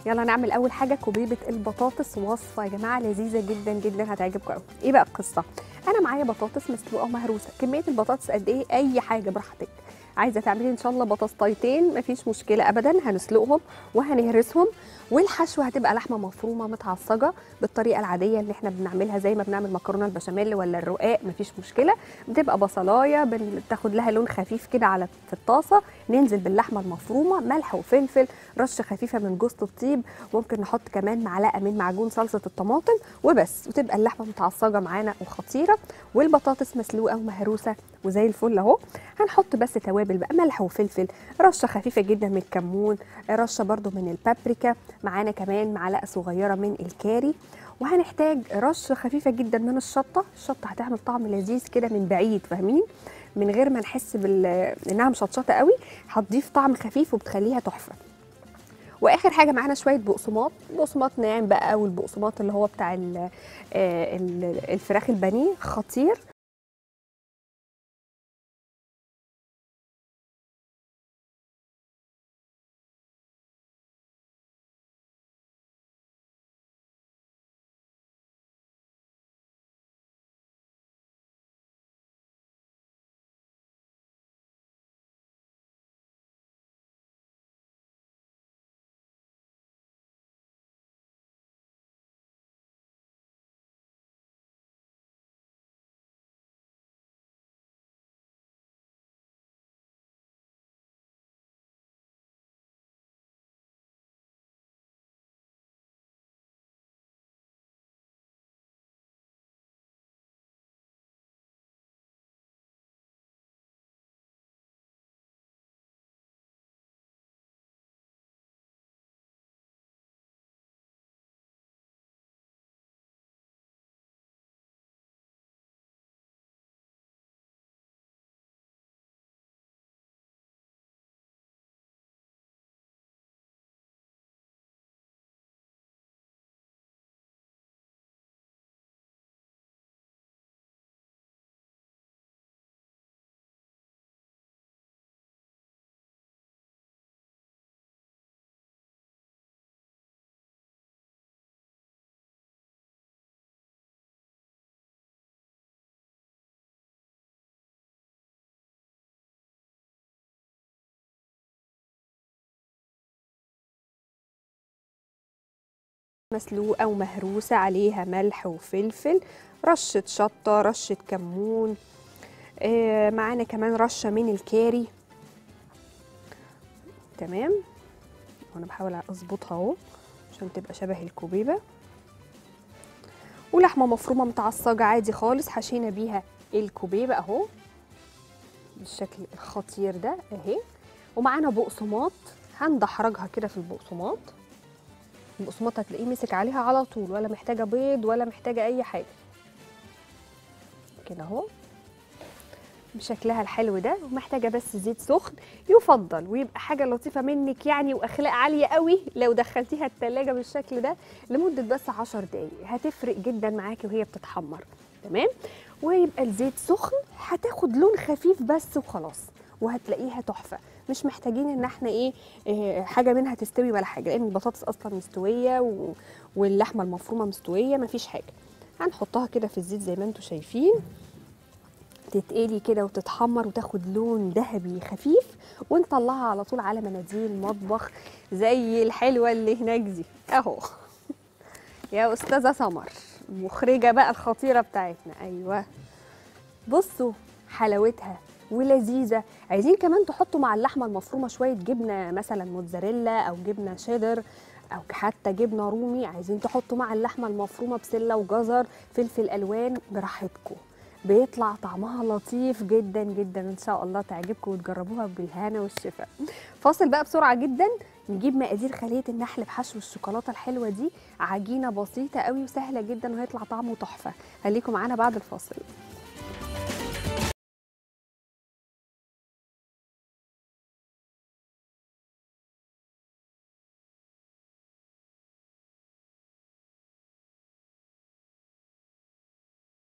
يلا نعمل اول حاجه كوبيبه البطاطس وصفه يا جماعه لذيذه جدا جدا هتعجبكم قوي ايه بقى القصه انا معايا بطاطس مسلوقه ومهروسه كميه البطاطس قد ايه اي حاجه براحتك عايزه تعملي ان شاء الله بطاطايتين مفيش مشكله ابدا هنسلقهم وهنهرسهم والحشوه هتبقى لحمه مفرومه متعصجه بالطريقه العاديه اللي احنا بنعملها زي ما بنعمل مكرونه البشاميل ولا الرقاق مفيش مشكله بتبقى بصلايه بتاخد لها لون خفيف كده على في الطاسه ننزل باللحمه المفرومه ملح وفلفل رشه خفيفه من جوز الطيب ممكن نحط كمان معلقه من معجون صلصه الطماطم وبس وتبقى اللحمه متعصجه معانا وخطيره والبطاطس مسلوقه ومهروسه وزي الفل اهو هنحط بس توابل بقى ملح وفلفل رشه خفيفه جدا من الكمون رشه برده من البابريكا معانا كمان معلقه صغيره من الكاري وهنحتاج رشه خفيفه جدا من الشطه الشطه هتعمل طعم لذيذ كده من بعيد فاهمين من غير ما نحس بال انها مشطشطه قوي هتضيف طعم خفيف وبتخليها تحفه واخر حاجه معانا شويه بقسماط بقسماط ناعم بقى او البقسماط اللي هو بتاع ال ال الفراخ البانيه خطير مسلوقه ومهروسه عليها ملح وفلفل رشه شطه رشه كمون آه معانا كمان رشه من الكاري تمام وانا بحاول اظبطها اهو عشان تبقى شبه الكوبيبه ولحمه مفرومه متعصجه عادي خالص حشينا بيها الكوبيبه اهو بالشكل الخطير ده اهي ومعانا بقسماط هندحرجها كده في البقسماط البقسماط هتلاقيه مسك عليها على طول ولا محتاجه بيض ولا محتاجه اي حاجه كده اهو بشكلها الحلو ده ومحتاجه بس زيت سخن يفضل ويبقى حاجه لطيفه منك يعني واخلاق عاليه قوي لو دخلتيها التلاجة بالشكل ده لمده بس 10 دقايق هتفرق جدا معاكي وهي بتتحمر تمام ويبقى الزيت سخن هتاخد لون خفيف بس وخلاص وهتلاقيها تحفه مش محتاجين ان احنا ايه, إيه حاجه منها تستوي ولا حاجه لان البطاطس اصلا مستويه و... واللحمه المفرومه مستويه مفيش حاجه هنحطها كده في الزيت زي ما انتم شايفين تتقلي كده وتتحمر وتاخد لون ذهبي خفيف ونطلعها على طول على مناديل مطبخ زي الحلوه اللي هناك دي اهو يا استاذه سمر المخرجه بقى الخطيره بتاعتنا ايوه بصوا حلاوتها ولذيذه عايزين كمان تحطوا مع اللحمه المفرومه شويه جبنه مثلا موتزاريلا او جبنه شيدر او حتى جبنه رومي عايزين تحطوا مع اللحمه المفرومه بسله وجزر فلفل الوان براحتكم بيطلع طعمها لطيف جدا جدا ان شاء الله تعجبكم وتجربوها بالهنا والشفاء فاصل بقى بسرعه جدا نجيب مقادير خليه النحل بحشو الشوكولاته الحلوه دي عجينه بسيطه قوي وسهله جدا وهيطلع طعمه تحفه خليكم معانا بعد الفاصل